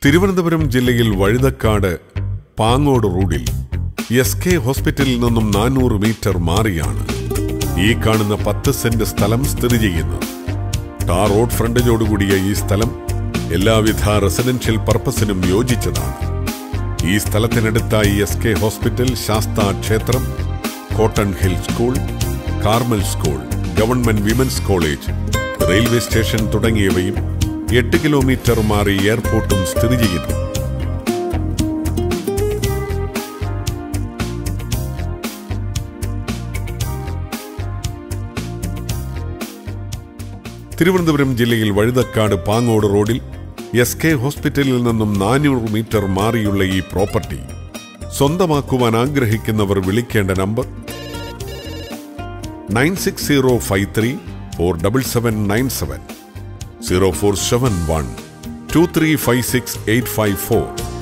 തിരുവനന്തപുരം ജില്ലയിൽ വഴുതക്കാട് പാങ്ങോട് റോഡിൽ S K ഹോസ്പിറ്റലിൽ നിന്നും നാനൂറ് മീറ്റർ മാറിയാണ് ഈ കാണുന്ന പത്ത് സെന്റ് സ്ഥലം സ്ഥിതി ചെയ്യുന്നത് ടാർ റോഡ് ഫ്രണ്ടേജോടുകൂടിയ ഈ സ്ഥലം എല്ലാവിധ റെസിഡൻഷ്യൽ പർപ്പസിനും യോജിച്ചതാണ് ഈ സ്ഥലത്തിനടുത്തായി എസ് കെ ഹോസ്പിറ്റൽ ശാസ്ത ക്ഷേത്രം cotton hill school Carmel school government women's college railway station തുടങ്ങിയവയും എട്ട് കിലോമീറ്റർ മാറി എയർപോർട്ടും സ്ഥിതി ചെയ്യുന്നു തിരുവനന്തപുരം ജില്ലയിൽ വഴുതക്കാട് പാങ്ങോട് റോഡിൽ എസ് കെ ഹോസ്പിറ്റലിൽ നിന്നും നാനൂറ് മീറ്റർ മാറിയുള്ള ഈ പ്രോപ്പർട്ടി സ്വന്തമാക്കുവാൻ ആഗ്രഹിക്കുന്നവർ വിളിക്കേണ്ട number nine six zero five three four double seven nine seven zero four seven one two three five six eight five four